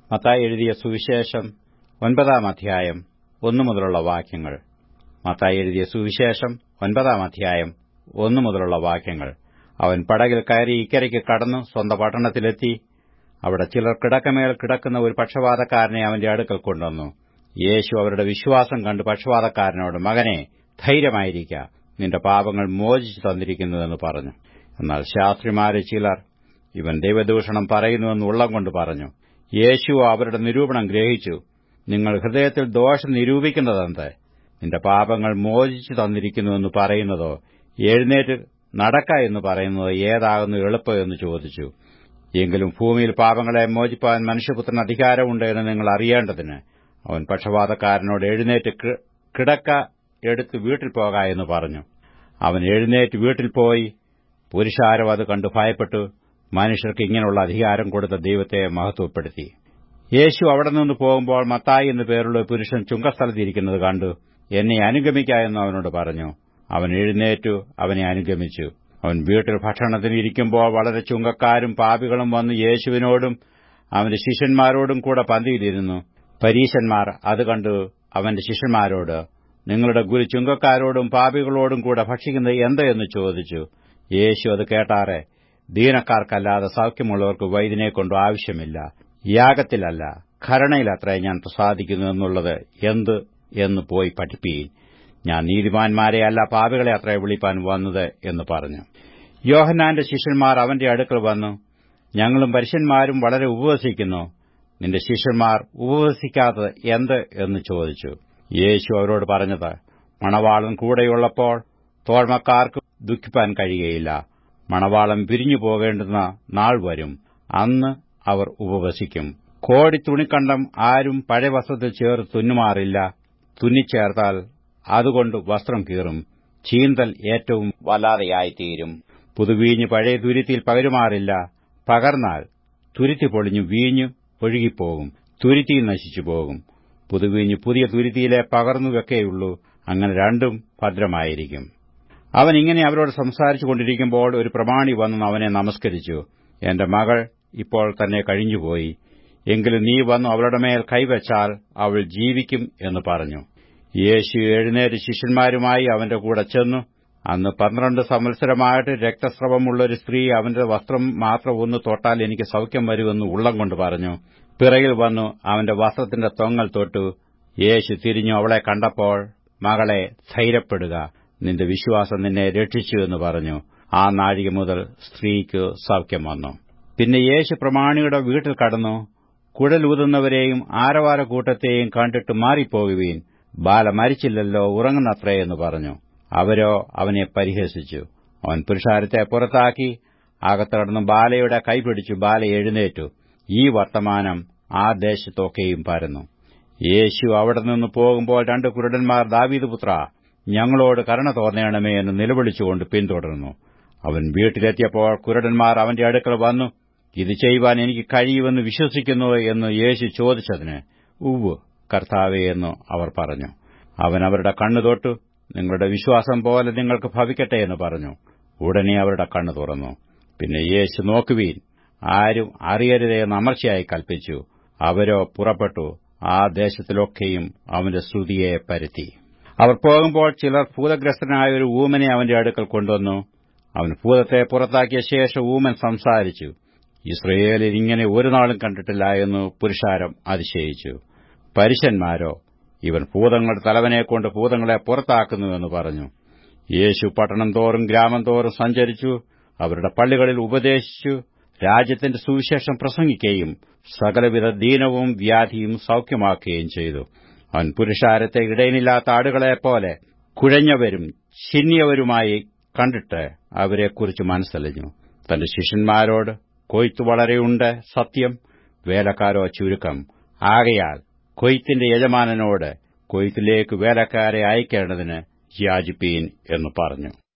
മത്തായി എഴുതിയ സുവിശേഷം ഒൻപതാം അധ്യായം ഒന്നു മുതലുള്ള വാക്യങ്ങൾ മത്തായി എഴുതിയ സുവിശേഷം ഒൻപതാം അധ്യായം ഒന്നു മുതലുള്ള വാക്യങ്ങൾ അവൻ പടകിൽ കയറി ഇക്കരയ്ക്ക് കടന്നു സ്വന്തം പട്ടണത്തിലെത്തി അവിടെ ചിലർ കിടക്കമേൽ കിടക്കുന്ന ഒരു പക്ഷവാതക്കാരനെ അവന്റെ അടുക്കൽ കൊണ്ടുവന്നു യേശു അവരുടെ വിശ്വാസം കണ്ട് പക്ഷവാതക്കാരനോട് മകനെ ധൈര്യമായിരിക്ക നിന്റെ പാപങ്ങൾ മോചിച്ചു തന്നിരിക്കുന്നുവെന്ന് പറഞ്ഞു എന്നാൽ ശാസ്ത്രിമാരെ ചിലർ ഇവൻ ദൈവദൂഷണം പറയുന്നുവെന്ന് ഉള്ളം കൊണ്ട് പറഞ്ഞു യേശു അവരുടെ നിരൂപണം ഗ്രഹിച്ചു നിങ്ങൾ ഹൃദയത്തിൽ ദോഷം നിരൂപിക്കുന്നതെന്ത് നിന്റെ പാപങ്ങൾ മോചിച്ചു തന്നിരിക്കുന്നുവെന്ന് പറയുന്നതോ എഴുന്നേറ്റ് നടക്ക എന്ന് പറയുന്നത് ഏതാകുന്നു എളുപ്പമെന്ന് ചോദിച്ചു എങ്കിലും ഭൂമിയിൽ പാപങ്ങളെ മോചിപ്പാൻ മനുഷ്യപുത്രൻ അധികാരമുണ്ട് എന്ന് നിങ്ങൾ അറിയേണ്ടതിന് അവൻ പക്ഷപാതക്കാരനോട് എഴുന്നേറ്റ് കിടക്ക എടുത്ത് വീട്ടിൽ പോക എന്ന് പറഞ്ഞു അവൻ എഴുന്നേറ്റ് വീട്ടിൽ പോയി പുരുഷാരം അത് കണ്ടു ഭയപ്പെട്ടു മനുഷ്യർക്ക് ഇങ്ങനെയുള്ള അധികാരം കൊടുത്ത ദൈവത്തെ മഹത്വപ്പെടുത്തി യേശു അവിടെ നിന്ന് പോകുമ്പോൾ മത്തായി എന്നു പേരുള്ള പുരുഷൻ ചുങ്കസ്ഥലത്തിരിക്കുന്നത് കണ്ടു എന്നെ അനുഗമിക്ക എന്ന് അവനോട് പറഞ്ഞു അവൻ എഴുന്നേറ്റു അവനെ അനുഗമിച്ചു അവൻ വീട്ടിൽ ഭക്ഷണത്തിന് ഇരിക്കുമ്പോൾ വളരെ ചുങ്കക്കാരും പാപികളും വന്ന് യേശുവിനോടും അവന്റെ ശിഷ്യന്മാരോടും കൂടെ പന്തിയിലിരുന്നു പരീശന്മാർ അത് കണ്ടു അവന്റെ ശിഷ്യന്മാരോട് നിങ്ങളുടെ ഗുരു ചുങ്കക്കാരോടും പാപികളോടും കൂടെ ഭക്ഷിക്കുന്നത് എന്ത് എന്ന് ചോദിച്ചു യേശു അത് കേട്ടാറെ ദീനക്കാർക്കല്ലാതെ സൌഖ്യമുള്ളവർക്ക് വൈദ്യനെ കൊണ്ട് ആവശ്യമില്ല യാഗത്തിലല്ല ഖരണയിലത്രേ ഞാൻ പ്രസാദിക്കുന്നു എന്നുള്ളത് എന്ത് എന്ന് പോയി പഠിപ്പീൻ ഞാൻ നീതിമാന്മാരെയല്ല പാപികളെ അത്രേ വിളിപ്പാൻ വന്നത് എന്ന് പറഞ്ഞു യോഹന്നാന്റെ ശിഷ്യന്മാർ അവന്റെ അടുക്കൽ വന്നു ഞങ്ങളും പരുഷന്മാരും വളരെ ഉപവസിക്കുന്നു നിന്റെ ശിഷ്യന്മാർ ഉപവസിക്കാത്തത് എന്ത് എന്ന് ചോദിച്ചു യേശു അവരോട് പറഞ്ഞത് മണവാളൻ കൂടെയുള്ളപ്പോൾ തോഴ്മക്കാർക്ക് ദുഃഖിപ്പാൻ കഴിയുകയില്ല മണവാളം പിരിഞ്ഞു പോകേണ്ടുന്ന നാൾ വരും അന്ന് അവർ ഉപവസിക്കും കോടി തുണിക്കണ്ടം ആരും പഴയ വസ്ത്രത്തിൽ ചേർത്ത് തുന്നുമാറില്ല തുന്നിച്ചേർത്താൽ അതുകൊണ്ട് വസ്ത്രം കീറും ചീന്തൽ ഏറ്റവും വല്ലാതെയായിത്തീരും പുതുവീഞ്ഞ് പഴയ തുരുത്തിയിൽ പകരുമാറില്ല പകർന്നാൽ തുരുത്തി പൊളിഞ്ഞു വീഞ്ഞു ഒഴുകിപ്പോകും തുരുത്തി നശിച്ചു പോകും പുതുവീഞ്ഞ് പുതിയ തുരുത്തിയിലെ പകർന്നു വെക്കേയുള്ളൂ അങ്ങനെ രണ്ടും ഭദ്രമായിരിക്കും അവൻ ഇങ്ങനെ അവരോട് സംസാരിച്ചു കൊണ്ടിരിക്കുമ്പോൾ ഒരു പ്രമാണി വന്നു അവനെ നമസ്കരിച്ചു എന്റെ മകൾ ഇപ്പോൾ തന്നെ കഴിഞ്ഞുപോയി എങ്കിലും നീ വന്നു അവളുടെ മേൽ കൈവച്ചാൽ അവൾ ജീവിക്കും എന്ന് പറഞ്ഞു യേശു എഴുന്നേറ്റ് ശിഷ്യന്മാരുമായി അവന്റെ കൂടെ ചെന്നു അന്ന് പന്ത്രണ്ട് സംവത്സരമായിട്ട് രക്തസ്രവമുള്ളൊരു സ്ത്രീ അവന്റെ വസ്ത്രം മാത്രം ഒന്ന് തൊട്ടാൽ എനിക്ക് സൌഖ്യം വരുമെന്ന് ഉള്ളം കൊണ്ട് പറഞ്ഞു പിറകിൽ വന്നു അവന്റെ വസ്ത്രത്തിന്റെ തൊങ്ങൽ തൊട്ടു യേശു തിരിഞ്ഞു അവളെ കണ്ടപ്പോൾ മകളെ ധൈര്യപ്പെടുക നിന്റെ വിശ്വാസം നിന്നെ രക്ഷിച്ചു എന്ന് പറഞ്ഞു ആ നാഴിക മുതൽ സ്ത്രീക്ക് സൌഖ്യം വന്നു പിന്നെ യേശു പ്രമാണിയുടെ വീട്ടിൽ കടന്നു കുഴലൂതുന്നവരെയും ആരവാര കൂട്ടത്തെയും കണ്ടിട്ട് മാറിപ്പോകുവീൻ ബാല മരിച്ചില്ലല്ലോ ഉറങ്ങുന്നത്രേ എന്ന് പറഞ്ഞു അവരോ അവനെ പരിഹസിച്ചു അവൻ പുരുഷാരത്തെ പുറത്താക്കി അകത്തടന്ന് ബാലയുടെ കൈപിടിച്ചു ബാല എഴുന്നേറ്റു ഈ വർത്തമാനം ആ ദേശത്തൊക്കെയും പരന്നു യേശു അവിടെ നിന്ന് പോകുമ്പോൾ രണ്ട് കുരുടന്മാർ ദാവീദ് പുത്ര ഞങ്ങളോട് കരുണ തോന്നണമേ എന്ന് നിലവിളിച്ചുകൊണ്ട് പിന്തുടർന്നു അവൻ വീട്ടിലെത്തിയപ്പോൾ കുരുടന്മാർ അവന്റെ അടുക്കൽ വന്നു ഇത് ചെയ്യുവാൻ എനിക്ക് കഴിയുമെന്ന് വിശ്വസിക്കുന്നു എന്ന് യേശു ചോദിച്ചതിന് ഉവ് കർത്താവേ എന്ന് അവർ പറഞ്ഞു അവൻ അവരുടെ കണ്ണു തൊട്ടു നിങ്ങളുടെ വിശ്വാസം പോലെ നിങ്ങൾക്ക് ഭവിക്കട്ടെ എന്ന് പറഞ്ഞു ഉടനെ അവരുടെ കണ്ണു തുറന്നു പിന്നെ യേശു നോക്കുവീൻ ആരും അറിയരുതേ എന്ന് അമർച്ചയായി കൽപ്പിച്ചു അവരോ പുറപ്പെട്ടു ആ ദേശത്തിലൊക്കെയും അവന്റെ ശ്രുതിയെ പരത്തി അവർ പോകുമ്പോൾ ചിലർ ഭൂതഗ്രസ്തനായ ഒരു ഊമനെ അവന്റെ അടുക്കൽ കൊണ്ടുവന്നു അവൻ ഭൂതത്തെ പുറത്താക്കിയ ശേഷം ഊമൻ സംസാരിച്ചു ഇസ്രയേലിൽ ഇങ്ങനെ ഒരു നാളും കണ്ടിട്ടില്ല എന്ന് പുരുഷാരം അതിശയിച്ചു പരുഷന്മാരോ ഇവൻ ഭൂതങ്ങളുടെ തലവനെക്കൊണ്ട് ഭൂതങ്ങളെ പുറത്താക്കുന്നുവെന്ന് പറഞ്ഞു യേശു പട്ടണം തോറും ഗ്രാമം തോറും സഞ്ചരിച്ചു അവരുടെ പള്ളികളിൽ ഉപദേശിച്ചു രാജ്യത്തിന്റെ സുവിശേഷം പ്രസംഗിക്കുകയും സകലവിധ ദീനവും വ്യാധിയും സൌഖ്യമാക്കുകയും ചെയ്തു അവൻ പുരുഷാരത്തെ ഇടയനില്ലാത്ത ആടുകളെപ്പോലെ കുഴഞ്ഞവരും ചിന്നിയവരുമായി കണ്ടിട്ട് അവരെക്കുറിച്ച് മനസ്സലിഞ്ഞു തന്റെ ശിഷ്യന്മാരോട് കൊയ്ത്തു വളരെയുണ്ട് സത്യം വേലക്കാരോ ചുരുക്കം ആകയാൽ കൊയ്ത്തിന്റെ യജമാനനോട് കൊയ്ത്തിലേക്ക് വേലക്കാരെ അയക്കേണ്ടതിന് യാചിപ്പീൻ എന്ന് പറഞ്ഞു